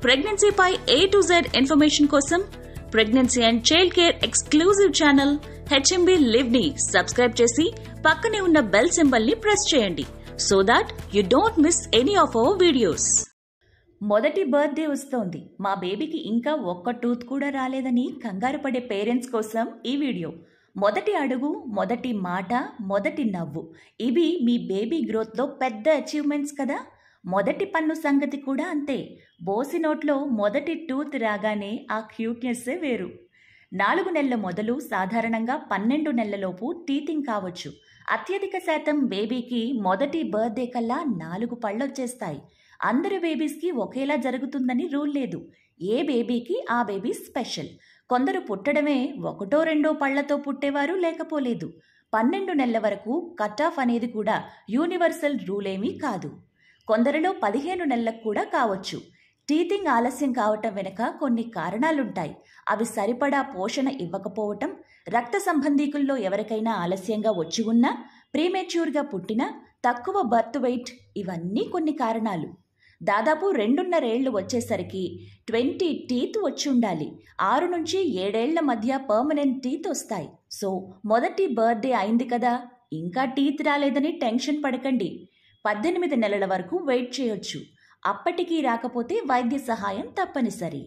ప్రెగ్నెన్సీపై A to Z information కోసం pregnancy and child care exclusive channel HMB live ని subscribe చేసి పక్కనే ఉన్న బెల్ సింబల్ ని ప్రెస్ చేయండి so that you don't miss any of our videos మొదటి birthday వస్తోంది మా బేబీకి ఇంకా ఒక్క టూత్ కూడా రాలేదని కంగారు పడే పేరెంట్స్ కోసం ఈ వీడియో మొదటి అడుగు మొదటి మాట మొదటి నవ్వు ఇవి మీ బేబీ గ్రోత్లో పెద్ద అచీవ్మెంట్స్ కదా మొదటి పన్ను సంగతి కూడా అంతే బోసి నోట్లో మొదటి టూత్ రాగానే ఆ క్యూట్నెస్సే వేరు నాలుగు నెలల మొదలు సాధారణంగా పన్నెండు నెలలలోపు టీతింగ్ కావచ్చు అత్యధిక శాతం బేబీకి మొదటి బర్త్డే కల్లా నాలుగు పళ్ళొచ్చేస్తాయి అందరి బేబీస్కి ఒకేలా జరుగుతుందని రూల్ లేదు ఏ బేబీకి ఆ బేబీ స్పెషల్ కొందరు పుట్టడమే ఒకటో రెండో పళ్లతో పుట్టేవారు లేకపోలేదు పన్నెండు నెలల వరకు కట్ ఆఫ్ అనేది కూడా యూనివర్సల్ రూల్ ఏమీ కాదు కొందరిలో పదిహేను నెలలకు కూడా కావచ్చు టీతింగ్ ఆలస్యం కావటం వెనుక కొన్ని కారణాలుంటాయి అవి సరిపడా పోషణ ఇవ్వకపోవటం రక్త సంబంధీకుల్లో ఎవరికైనా ఆలస్యంగా వచ్చి ఉన్నా ప్రీమెచ్యూర్గా పుట్టినా తక్కువ బర్త్ వెయిట్ ఇవన్నీ కొన్ని కారణాలు దాదాపు రెండున్నరేళ్లు వచ్చేసరికి ట్వంటీ టీత్ వచ్చి ఉండాలి ఆరు నుంచి ఏడేళ్ల మధ్య పర్మనెంట్ టీత్ వస్తాయి సో మొదటి బర్త్డే అయింది కదా ఇంకా టీత్ రాలేదని టెన్షన్ పడకండి పద్దెనిమిది నెలల వరకు వెయిట్ చేయొచ్చు అప్పటికీ రాకపోతే వైద్య సహాయం తప్పనిసరి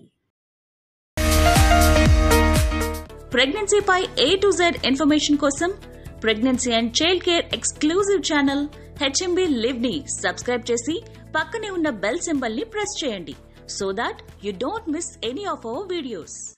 ప్రెగ్నెన్సీపై ఏ టు జెడ్ ఇన్ఫర్మేషన్ కోసం pregnancy and child care exclusive channel HMB live ని సబ్స్క్రైబ్ చేసి పక్కనే ఉన్న బెల్ సింబల్ ని ప్రెస్ చేయండి so that you don't miss any of our videos